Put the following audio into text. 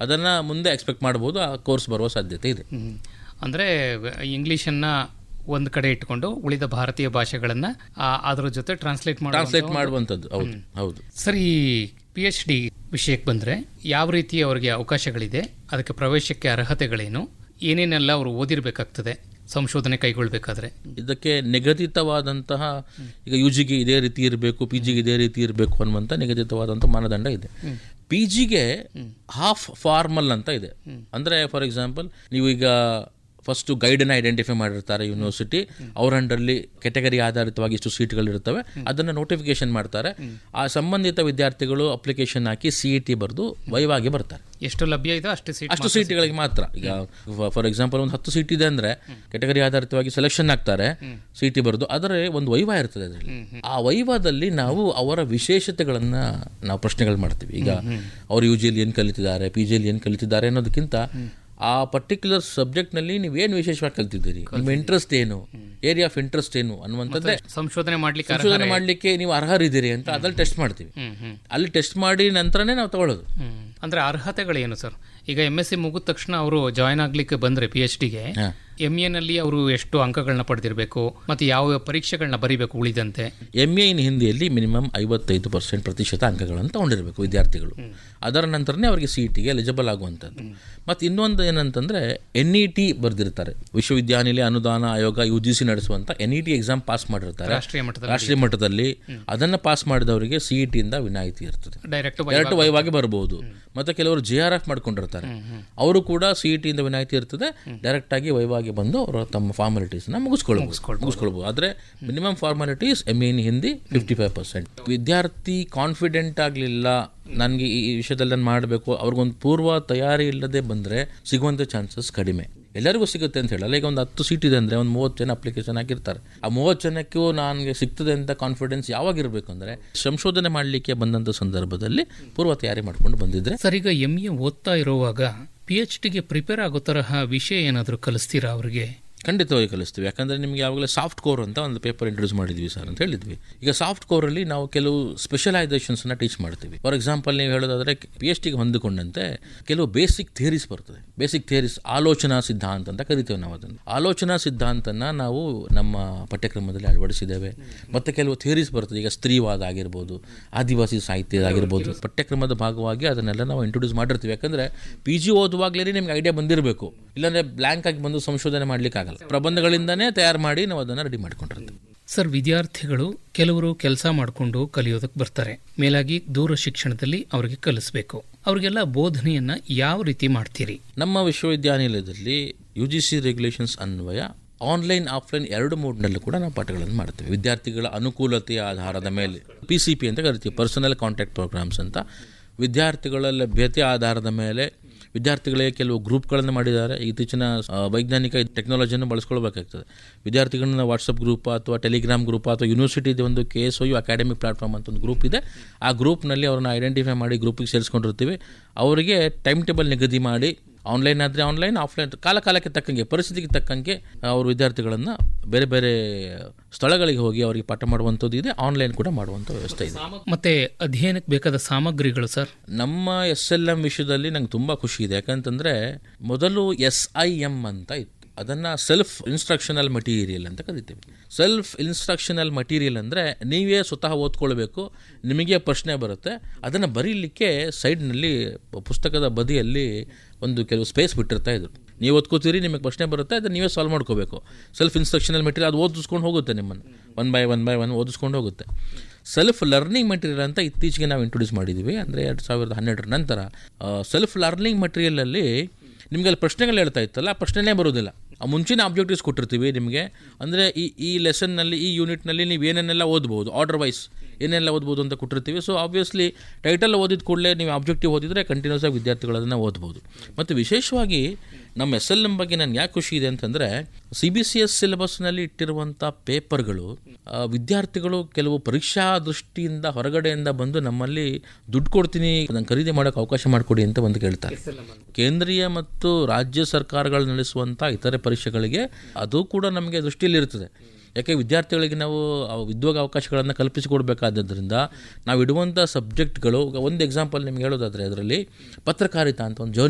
ಅದನ್ನು ಮುಂದೆ ಎಕ್ಸ್ಪೆಕ್ಟ್ ಮಾಡ್ಬೋದು ಆ ಕೋರ್ಸ್ ಬರುವ ಸಾಧ್ಯತೆ ಇದೆ ಹ್ಮ್. ಅಂದ್ರೆ ಇಂಗ್ಲಿಷನ್ನ ಒಂದು ಕಡೆ ಇಟ್ಕೊಂಡು ಉಳಿದ ಭಾರತೀಯ ಭಾಷೆಗಳನ್ನ ಆ, ಅದ್ರ ಜೊತೆ ಟ್ರಾನ್ಸ್ಲೇಟ್ ಟ್ರಾನ್ಸ್ಲೇಟ್ ಮಾಡುವಂಥದ್ದು ಹೌದು ಹೌದು ಸರಿ ಪಿ ಎಚ್ ಡಿ ವಿಷಯಕ್ಕೆ ಬಂದ್ರೆ ಯಾವ ರೀತಿ ಅವರಿಗೆ ಅವಕಾಶಗಳಿದೆ ಅದಕ್ಕೆ ಪ್ರವೇಶಕ್ಕೆ ಅರ್ಹತೆಗಳೇನು ಏನೇನೆಲ್ಲ ಅವರು ಓದಿರ್ಬೇಕಾಗ್ತದೆ ಸಂಶೋಧನೆ ಕೈಗೊಳ್ಬೇಕಾದ್ರೆ ಇದಕ್ಕೆ ನಿಗದಿತವಾದಂತಹ ಈಗ ಯು ಜಿಗೆ ಇದೇ ರೀತಿ ಇರಬೇಕು ಪಿ ಜಿಗೆ ಇದೇ ರೀತಿ ಇರಬೇಕು ಅನ್ನುವಂಥ ನಿಗದಿತವಾದಂಥ ಮಾನದಂಡ ಇದೆ ಪಿ ಜಿಗೆ ಹಾಫ್ ಫಾರ್ಮಲ್ ಅಂತ ಇದೆ ಅಂದರೆ ಫಾರ್ ಎಕ್ಸಾಂಪಲ್ ನೀವು ಈಗ ಫಸ್ಟು ಗೈಡನ್ನು ಐಡೆಂಟಿಫೈ ಮಾಡಿರ್ತಾರೆ ಯೂನಿವರ್ಸಿಟಿ ಅವ್ರ ಅಂಡರ್ಲಿ ಕೆಟಗರಿ ಆಧಾರಿತವಾಗಿ ಇಷ್ಟು ಸೀಟ್ಗಳಿರ್ತವೆ ಅದನ್ನು ನೋಟಿಫಿಕೇಶನ್ ಮಾಡ್ತಾರೆ ಆ ಸಂಬಂಧಿತ ವಿದ್ಯಾರ್ಥಿಗಳು ಅಪ್ಲಿಕೇಶನ್ ಹಾಕಿ ಸಿ ಇ ಟಿ ಬರೆದು ವೈವಾಗಿ ಬರ್ತಾರೆ ಎಷ್ಟು ಲಭ್ಯ ಇದೆ ಅಷ್ಟು ಸೀಟ್ ಅಷ್ಟು ಸೀಟ್ಗಳಿಗೆ ಮಾತ್ರ ಈಗ ಫಾರ್ ಎಕ್ಸಾಂಪಲ್ ಒಂದು ಹತ್ತು ಸೀಟ್ ಇದೆ ಅಂದ್ರೆ ಕೆಟಗರಿ ಆಧಾರಿತವಾಗಿ ಸೆಲೆಕ್ಷನ್ ಆಗ್ತಾರೆ ಸೀಟಿ ಬರೆದು ಅದರ ಒಂದು ವೈವಾ ಇರ್ತದೆ ಅದರಲ್ಲಿ ಆ ವೈವಾದಲ್ಲಿ ನಾವು ಅವರ ವಿಶೇಷತೆಗಳನ್ನ ನಾವು ಪ್ರಶ್ನೆಗಳು ಮಾಡ್ತೀವಿ ಈಗ ಅವ್ರು ಯು ಜಿಯಲ್ಲಿ ಏನು ಕಲಿತಿದ್ದಾರೆ ಪಿ ಜಿಯಲ್ಲಿ ಏನು ಕಲಿತಿದ್ದಾರೆ ಅನ್ನೋದಕ್ಕಿಂತ ಆ ಪರ್ಟಿಕ್ಯುಲರ್ ಸಬ್ಜೆಕ್ಟ್ನಲ್ಲಿ ನೀವು ಏನು ವಿಶೇಷವಾಗಿ ಕಲ್ತಿದ್ದೀರಿ ನಿಮ್ಮ ಇಂಟ್ರೆಸ್ಟ್ ಏನು ಏರಿಯಾ ಆಫ್ ಇಂಟ್ರೆಸ್ಟ್ ಏನು ಅನ್ನುವಂಥದ್ದೇ ಸಂಶೋಧನೆ ಮಾಡ್ಲಿಕ್ಕೆ ಸಂಶೋಧನೆ ಮಾಡಲಿಕ್ಕೆ ನೀವು ಅರ್ಹರಿದ್ದೀರಿ ಅಂತ ಅದ್ರಲ್ಲಿ ಟೆಸ್ಟ್ ಮಾಡ್ತೀವಿ ಅಲ್ಲಿ ಟೆಸ್ಟ್ ಮಾಡಿ ನಂತರನೇ ನಾವು ತಗೊಳ್ಳೋದು ಹ್ಮ್. ಅಂದ್ರೆ ಅರ್ಹತೆಗಳೇನು ಸರ್ ಈಗ ಎಂ ಎಸ್ ಸಿ ಮುಗಿದ ತಕ್ಷಣ ಅವರು ಜಾಯ್ನ್ ಆಗ್ಲಿಕ್ಕೆ ಬಂದ್ರೆ ಪಿ ಎಚ್ ಡಿಗೆ ಎಂ ಎನಲ್ಲಿ ಅವರು ಎಷ್ಟು ಅಂಕಗಳನ್ನ ಪಡೆದಿರಬೇಕು ಮತ್ತೆ ಯಾವ ಪರೀಕ್ಷೆಗಳನ್ನ ಬರೀಬೇಕು ಉಳಿದಂತೆ ಎಮ್ ಎ ಇನ್ ಹಿಂದಿಯಲ್ಲಿ ಮಿನಿಮಮ್ ಐವತ್ತೈದು ಪರ್ಸೆಂಟ್ ಪ್ರತಿಶತ ಅಂಕಗಳನ್ನು ತಗೊಂಡಿರಬೇಕು ವಿದ್ಯಾರ್ಥಿಗಳು ಅದರ ನಂತರನೇ ಅವರಿಗೆ ಸಿ ಟಿಗೆ ಎಲಿಜಿಬಲ್ ಆಗುವಂಥದ್ದು ಮತ್ತು ಇನ್ನೊಂದು ಏನಂತಂದರೆ ಎನ್ ಇ ಟಿ ಬರೆದಿರ್ತಾರೆ ವಿಶ್ವವಿದ್ಯಾನಿಲಯ ಅನುದಾನ ಆಯೋಗ ಯು ಜಿ ಸಿ ನಡೆಸುವಂಥ N E T exam pass ಮಾಡಿರ್ತಾರೆ ರಾಷ್ಟ್ರೀಯ ಮಟ್ಟದಲ್ಲಿ ರಾಷ್ಟ್ರೀಯ ಮಟ್ಟದಲ್ಲಿ ಅದನ್ನು ಪಾಸ್ ಮಾಡಿದವರಿಗೆ ಸಿ ಇ ಟಿಯಿಂದ ವಿನಾಯಿತಿ ಇರ್ತದೆ ಡೈರೆಕ್ಟ್ ಡೈರೆಕ್ಟ್ ವೈವಾಗಿ ಬರಬಹುದು ಮತ್ತೆ ಕೆಲವರು ಜೆ ಆರ್ ಎಫ್ ಮಾಡ್ಕೊಂಡಿರ್ತಾರೆ ಅವರು ಕೂಡ ಸಿ ಇ ಟಿಯಿಂದ ವಿನಾಯಿತಿ ಇರ್ತದೆ ಡೈರೆಕ್ಟ್ ಆಗಿ ವೈವಾಗಿ ಬಂದು ಅವರು ತಮ್ಮ ಫಾರ್ಮಾಲಿಟೀಸ್ನ ಮುಗಿಸ್ಕೊಳ್ಬಹುದು ಮುಗಿಸ್ಕೊಳ್ಬಹುದು ಆದರೆ minimum formalities M in Hindi fifty five percent ವಿದ್ಯಾರ್ಥಿ ಕಾನ್ಫಿಡೆಂಟ್ ಆಗಲಿಲ್ಲ ನನಗೆ ಈ ಈ ವಿಷಯದಲ್ಲಿ ನಾನು ಮಾಡಬೇಕು ಅವ್ರಿಗೊಂದು ಪೂರ್ವ ತಯಾರಿ ಇಲ್ಲದೆ ಬಂದರೆ ಸಿಗುವಂಥ ಚಾನ್ಸಸ್ ಕಡಿಮೆ ಎಲ್ಲರಿಗೂ ಸಿಗುತ್ತೆ ಅಂತ ಹೇಳಲ್ಲ ಈಗ ಒಂದು ಹತ್ತು ಸೀಟ್ ಇದೆ ಅಂದರೆ ಒಂದು ಮೂವತ್ತು ಜನ ಅಪ್ಲಿಕೇಶನ್ ಹಾಕಿರ್ತಾರೆ ಆ ಮೂವತ್ತು ಜನಕ್ಕೂ ನನಗೆ ಸಿಗ್ತದೆ ಅಂತ ಕಾನ್ಫಿಡೆನ್ಸ್ ಯಾವಾಗ ಇರಬೇಕು ಅಂದರೆ ಸಂಶೋಧನೆ ಮಾಡಲಿಕ್ಕೆ ಬಂದಂಥ ಸಂದರ್ಭದಲ್ಲಿ ಪೂರ್ವ ತಯಾರಿ ಮಾಡ್ಕೊಂಡು ಬಂದಿದ್ರೆ ಸರ್ ಈಗ ಎಂ ಎ ಓದ್ತಾ ಇರುವಾಗ ಪಿ ಎಚ್ ಡಿಗೆ ಪ್ರಿಪೇರ್ ಆಗೋ ತರಹ ವಿಷಯ ಏನಾದರೂ ಕಲಿಸ್ತೀರಾ ಅವ್ರಿಗೆ ಖಂಡಿತವಾಗಿ ಕಲಿಸ್ತೀವಿ ಯಾಕಂದರೆ ನಿಮಗೆ ಯಾವಾಗಲೇ ಸಾಫ್ಟ್ ಕೋರ್ ಅಂತ ಒಂದು ಪೇಪರ್ ಇಂಟ್ರೊಡ್ಯೂಸ್ ಮಾಡಿದ್ವಿ ಸರ್ ಅಂತ ಹೇಳಿದ್ವಿ ಈಗ ಸಾಫ್ಟ್ ಕೋರಲ್ಲಿ ನಾವು ಕೆಲವು ಸ್ಪೆಷಲೈಸೇಷನ್ಸ್ನ ಟೀಚ್ ಮಾಡ್ತೀವಿ ಫಾರ್ ಎಕ್ಸಾಂಪಲ್ ನೀವು ಹೇಳೋದಾದರೆ ಪಿ ಎಚ್ ಡಿಗೆ ಹೊಂದಿಕೊಂಡಂತೆ ಕೆಲವು ಬೇಸಿಕ್ ಥಿಯರೀಸ್ ಬರ್ತದೆ ಬೇಸಿಕ್ ಥಿಯರೀಸ್ ಆಲೋಚನಾ ಸಿದ್ಧಾಂತ ಅಂತ ಕರಿತೇವೆ ನಾವು ಅದನ್ನು ಆಲೋಚನಾ ಸಿದ್ಧಾಂತನ ನಾವು ನಮ್ಮ ಪಠ್ಯಕ್ರಮದಲ್ಲಿ ಅಳವಡಿಸಿದ್ದೇವೆ ಮತ್ತು ಕೆಲವು ಥಿಯರೀಸ್ ಬರ್ತದೆ ಈಗ ಸ್ತ್ರೀವಾದ ಆಗಿರ್ಬೋದು ಆದಿವಾಸಿ ಸಾಹಿತ್ಯ ಆಗಿರ್ಬೋದು ಪಠ್ಯಕ್ರಮದ ಭಾಗವಾಗಿ ಅದನ್ನೆಲ್ಲ ನಾವು ಇಂಟ್ರೊಡ್ಯೂಸ್ ಮಾಡಿರ್ತೀವಿ ಯಾಕಂದರೆ ಪಿ ಜಿ ಓದುವಾಗಲೇ ನಿಮ್ಗೆ ಐಡಿಯಾ ಬಂದಿರಬೇಕು ಇಲ್ಲಾಂದರೆ ಬ್ಲ್ಯಾಂಕ್ ಆಗಿ ಬಂದು ಸಂಶೋಧನೆ ಮಾಡ್ಲಿಕ್ಕೆ ಆಗಲ್ಲ ಪ್ರಬಂಧಗಳಿಂದನೇ ತಯಾರು ಮಾಡಿ ನಾವು ಅದನ್ನು ರೆಡಿ ಮಾಡ್ಕೊಂಡಿರ್ತೀವಿ ಸರ್ ವಿದ್ಯಾರ್ಥಿಗಳು ಕೆಲವರು ಕೆಲಸ ಮಾಡಿಕೊಂಡು ಕಲಿಯೋದಕ್ಕೆ ಬರ್ತಾರೆ ಮೇಲಾಗಿ ದೂರ ಶಿಕ್ಷಣದಲ್ಲಿ ಅವರಿಗೆ ಕಲಿಸ್ಬೇಕು ಅವ್ರಿಗೆಲ್ಲ ಬೋಧನೆಯನ್ನ ಯಾವ ರೀತಿ ಮಾಡ್ತೀರಿ ನಮ್ಮ ವಿಶ್ವವಿದ್ಯಾನಿಲಯದಲ್ಲಿ ಯು ಜಿ ಸಿ ರೆಗ್ಯುಲೇಷನ್ಸ್ ಅನ್ವಯ ಆನ್ಲೈನ್ ಆಫ್ಲೈನ್ ಎರಡು ಮೋಡ್ನಲ್ಲೂ ಕೂಡ ನಾವು ಪಾಠಗಳನ್ನು ಮಾಡ್ತೇವೆ ವಿದ್ಯಾರ್ಥಿಗಳ ಅನುಕೂಲತೆಯ ಆಧಾರದ ಮೇಲೆ ಪಿ ಸಿ ಪಿ ಅಂತ ಕರಿತೀವಿ ಪರ್ಸನಲ್ ಕಾಂಟ್ಯಾಕ್ಟ್ ಪ್ರೋಗ್ರಾಮ್ಸ್ ಅಂತ ವಿದ್ಯಾರ್ಥಿಗಳ ಲಭ್ಯತೆ ಆಧಾರದ ಮೇಲೆ ವಿದ್ಯಾರ್ಥಿಗಳಿಗೆ ಕೆಲವು ಗ್ರೂಪ್ಗಳನ್ನು ಮಾಡಿದ್ದಾರೆ ಇತ್ತೀಚಿನ ಆ, ವೈಜ್ಞಾನಿಕ ಟೆಕ್ನಾಲಜಿಯನ್ನು ಬಳಸ್ಕೊಳ್ಬೇಕಾಗ್ತದೆ ವಿದ್ಯಾರ್ಥಿಗಳನ್ನ ವಾಟ್ಸಪ್ ಗ್ರೂಪ್ ಅಥವಾ ಟೆಲಿಗ್ರಾಮ್ ಗ್ರೂಪ್ ಅಥವಾ ಯೂನಿವರ್ಸಿಟಿದು ಒಂದು K S U academic platform ಅಂತ ಒಂದು ಗ್ರೂಪ್ ಇದೆ ಆ ಗ್ರೂಪ್ನಲ್ಲಿ ಅವ್ರನ್ನ ಐಡೆಂಟಿಫೈ ಮಾಡಿ ಗ್ರೂಪಿಗೆ ಸೇರಿಸ್ಕೊಂಡಿರ್ತೀವಿ ಅವರಿಗೆ ಟೈಮ್ ಟೇಬಲ್ ನಿಗದಿ ಮಾಡಿ ಆನ್ಲೈನ್ ಆದರೆ ಆನ್ಲೈನ್ ಆಫ್ಲೈನ್ ಕಾಲ ಕಾಲಕ್ಕೆ ತಕ್ಕಂಗೆ ಪರಿಸ್ಥಿತಿಗೆ ತಕ್ಕಂಗೆ ಅವರು ವಿದ್ಯಾರ್ಥಿಗಳನ್ನು ಬೇರೆ ಬೇರೆ ಸ್ಥಳಗಳಿಗೆ ಹೋಗಿ ಅವರಿಗೆ ಪಾಠ ಮಾಡುವಂಥದ್ದು ಇದೆ ಆನ್ಲೈನ್ ಕೂಡ ಮಾಡುವಂಥ ವ್ಯವಸ್ಥೆ ಇದೆ ಮತ್ತೆ ಅಧ್ಯಯನಕ್ಕೆ ಬೇಕಾದ ಸಾಮಗ್ರಿಗಳು ಸರ್ ನಮ್ಮ ಎಸ್ ಎಲ್ ಎಂ ವಿಷಯದಲ್ಲಿ ನಂಗೆ ತುಂಬ ಖುಷಿ ಇದೆ ಯಾಕಂತಂದರೆ ಮೊದಲು ಎಸ್ ಐ ಎಮ್ ಅಂತ ಇತ್ತು ಅದನ್ನು ಸೆಲ್ಫ್ ಇನ್ಸ್ಟ್ರಕ್ಷನಲ್ ಮಟೀರಿಯಲ್ ಅಂತ ಕರಿತೀವಿ ಸೆಲ್ಫ್ ಇನ್ಸ್ಟ್ರಕ್ಷನಲ್ ಮಟೀರಿಯಲ್ ಅಂದರೆ ನೀವೇ ಸ್ವತಃ ಓದ್ಕೊಳ್ಬೇಕು ನಿಮಗೆ ಪ್ರಶ್ನೆ ಬರುತ್ತೆ ಅದನ್ನು ಬರೀಲಿಕ್ಕೆ ಸೈಡ್ನಲ್ಲಿ ಪುಸ್ತಕದ ಬದಿಯಲ್ಲಿ ಒಂದು ಕೆಲವು ಸ್ಪೇಸ್ ಬಿಟ್ಟಿರ್ತಾ ಇದ್ರು ನೀವು ಓದ್ಕೋತೀರಿ ನಿಮಗೆ ಪ್ರಶ್ನೆ ಬರುತ್ತೆ ಅದನ್ನು ನೀವೇ ಸಾಲ್ವ್ ಮಾಡ್ಕೋಬೇಕು ಸೆಲ್ಫ್ ಇನ್ಸ್ಟ್ರಕ್ಷನಲ್ ಮೆಟೀರಿಯಲ್ ಅದು ಓದಿಸ್ಕೊಂಡು ಹೋಗುತ್ತೆ ನಿಮ್ಮನ್ನು one by one by one ಓದಿಸ್ಕೊಂಡು ಹೋಗುತ್ತೆ ಸೆಲ್ಫ್ ಲರ್ನಿಂಗ್ ಮೆಟೀರಿಯಲ್ ಅಂತ ಇತ್ತೀಚೆಗೆ ನಾವು ಇಂಟ್ರೊಡ್ಯೂಸ್ ಮಾಡಿದ್ದೀವಿ ಅಂದರೆ ಎರಡು ಸಾವಿರದ ಹನ್ನೆರಡರ ನಂತರ ಸೆಲ್ಫ್ ಲರ್ನಿಂಗ್ ಮೆಟೀರಿಯಲಲ್ಲಿ ನಿಮಗೆ ಅಲ್ಲಿ ಪ್ರಶ್ನೆಗಳು ಹೇಳ್ತಾ ಇತ್ತಲ್ಲ ಆ ಪ್ರಶ್ನೆನೇ ಬರೋದಿಲ್ಲ ಆ ಮುಂಚಿನ ಆಬ್ಜೆಕ್ಟಿವ್ಸ್ ಕೊಟ್ಟಿರ್ತೀವಿ ನಿಮಗೆ ಅಂದರೆ ಈ ಈ ಲೆಸನ್ನಲ್ಲಿ ಈ ಯೂನಿಟ್ನಲ್ಲಿ ನೀವು ಏನೇನೆಲ್ಲ ಓದ್ಬೋದು ಆರ್ಡರ್ ವೈಸ್ ಏನೆಲ್ಲ ಓದ್ಬೋದು ಅಂತ ಕೊಟ್ಟಿರ್ತೀವಿ ಸೊ ಆಬ್ವಿಯಸ್ಲಿ ಟೈಟಲ್ ಓದಿದ ಕೂಡಲೇ ನೀವು ಆಬ್ಜೆಕ್ಟಿವ್ ಓದಿದರೆ ಕಂಟಿನ್ಯೂಸ್ ಆಗಿ ವಿದ್ಯಾರ್ಥಿಗಳು ಅದನ್ನು ಓದ್ಬೋದು ಮತ್ತು ವಿಶೇಷವಾಗಿ ನಮ್ಮ ಎಸ್ ಎಲ್ ಎಂ ಬಗ್ಗೆ ನನಗೆ ಯಾಕೆ ಖುಷಿ ಇದೆ ಅಂತಂದರೆ ಸಿ ಬಿ ಸಿ ಎಸ್ ಸಿಲೆಬಸ್ನಲ್ಲಿ ಇಟ್ಟಿರುವಂಥ ಪೇಪರ್ಗಳು ಆ, ವಿದ್ಯಾರ್ಥಿಗಳು ಕೆಲವು ಪರೀಕ್ಷಾ ದೃಷ್ಟಿಯಿಂದ ಹೊರಗಡೆಯಿಂದ ಬಂದು ನಮ್ಮಲ್ಲಿ ದುಡ್ಡು ಕೊಡ್ತೀನಿ ಅದನ್ನು ಖರೀದಿ ಮಾಡೋಕ್ಕೆ ಅವಕಾಶ ಮಾಡಿಕೊಡಿ ಅಂತ ಬಂದು ಕೇಳ್ತಾರೆ ಕೇಂದ್ರೀಯ ಮತ್ತು ರಾಜ್ಯ ಸರ್ಕಾರಗಳು ನಡೆಸುವಂಥ ಇತರೆ ಪರೀಕ್ಷೆಗಳಿಗೆ ಅದು ಕೂಡ ನಮಗೆ ದೃಷ್ಟಿಯಲ್ಲಿರ್ತದೆ ಯಾಕೆ ವಿದ್ಯಾರ್ಥಿಗಳಿಗೆ ನಾವು ಆ ಉದ್ಯೋಗ ಅವಕಾಶಗಳನ್ನು ಕಲ್ಪಿಸಿಕೊಡ್ಬೇಕಾದ್ದರಿಂದ ನಾವು ಇಡುವಂಥ ಸಬ್ಜೆಕ್ಟ್ಗಳು ಒಂದು ಎಕ್ಸಾಂಪಲ್ ನಿಮ್ಗೆ ಹೇಳೋದಾದರೆ ಅದರಲ್ಲಿ ಪತ್ರಕಾರಿತಾ ಅಂತ ಒಂದು